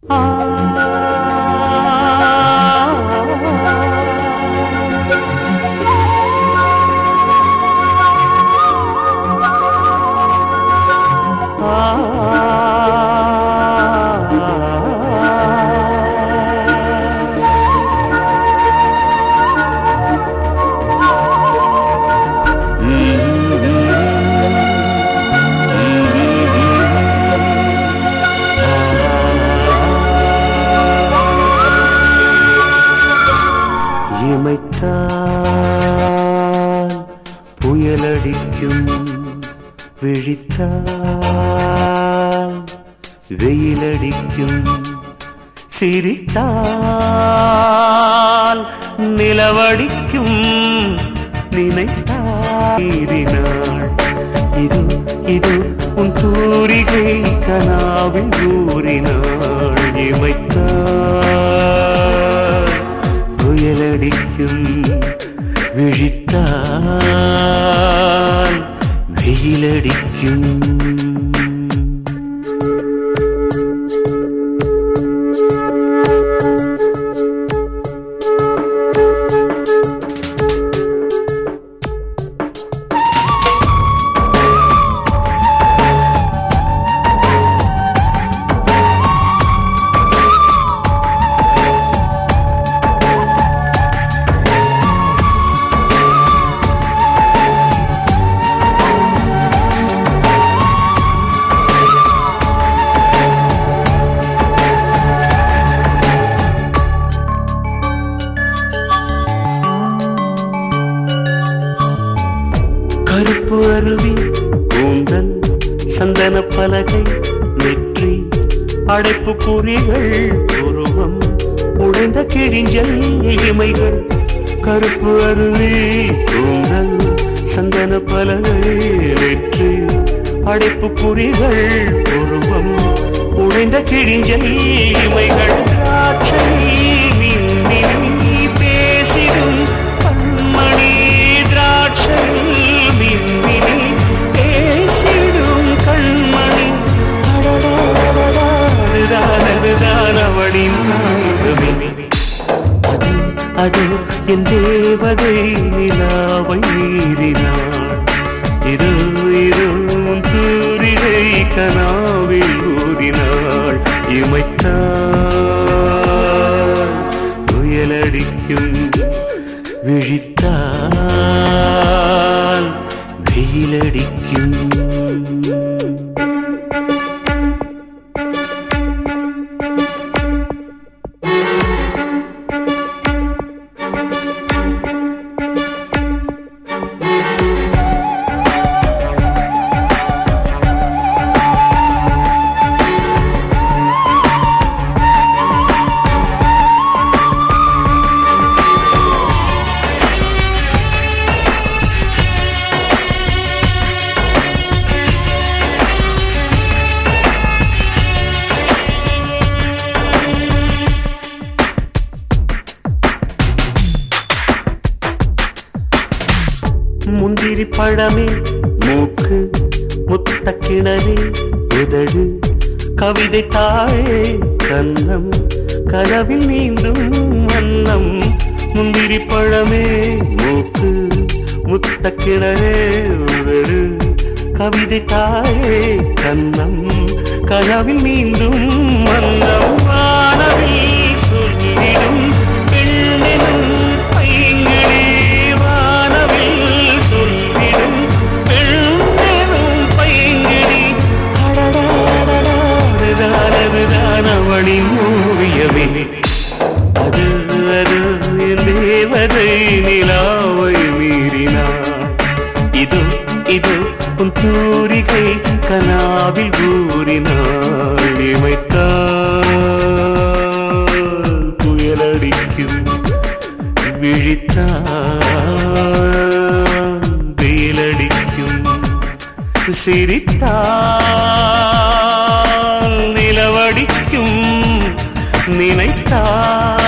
இமைத்தால் புயலடிக்கும் விழித்தால் வெயிலடிக்கும் சிரித்தால் நிலவடிக்கும் நினைத்தாள் இது இது உன் தூரிகை கனாவில் ஊறினாள் இமைத்தாள் புயலடிக்கும் விழித்தால் வெயிலடிக்கும் கருப்பு அருவி கூந்தல் சந்தன பலகை நெற்றி அடைப்பு குறிகள் உருவம் உடைந்த கிழிஞ்சல் இமைகள் கருப்பு அருவி கூந்தல் சந்தன பலகை நெற்றி அடைப்பு குறிகள் உருவம் உடைந்த கிழிஞ்சல் இமைகள் திராட்சை மின்மினி பேசிடும் கண்மணி திராட்சை மின்மினி பேசிடும் கண்மணி அடடானவளின் அது அது என் தேவதை நிலாவை மீறினாள் இது இது உன் தூரிகை கனாவில் ஊதினாள் இமைத்தாள் புயலடிக்கும் விழித்தால் வெயிலடிக்கும் முந்திரி பழமே மூக்கு முத்த கிணறே உதடு கவிதை தாயே கன்னம் கனவில் நீந்தும் வண்ணம் முந்திரி பழமே மூக்கு முத்த கிணறே உதடு கவிதை தாயே கன்னம் கனவில் நீந்தும் வண்ணம் வானவில் சொல்லிடும் பெண்ணெனும் பைங்கிழி வானவில் சொல்லிடும் பெண்ணெனும் பைங்கிழி அடடானதுதான் அவனின் ஓவியமே அது அது என் தேவதை நிலாவை மீறினார் இது இது உன் தூரிகை கனாவில் ஊறினாள் இமைத்தாள் புயலடிக்கும் விழித்தாள் வெயிலடிக்கும் சிரித்தாள் நிலவடிக்கும் நினைத்தாள்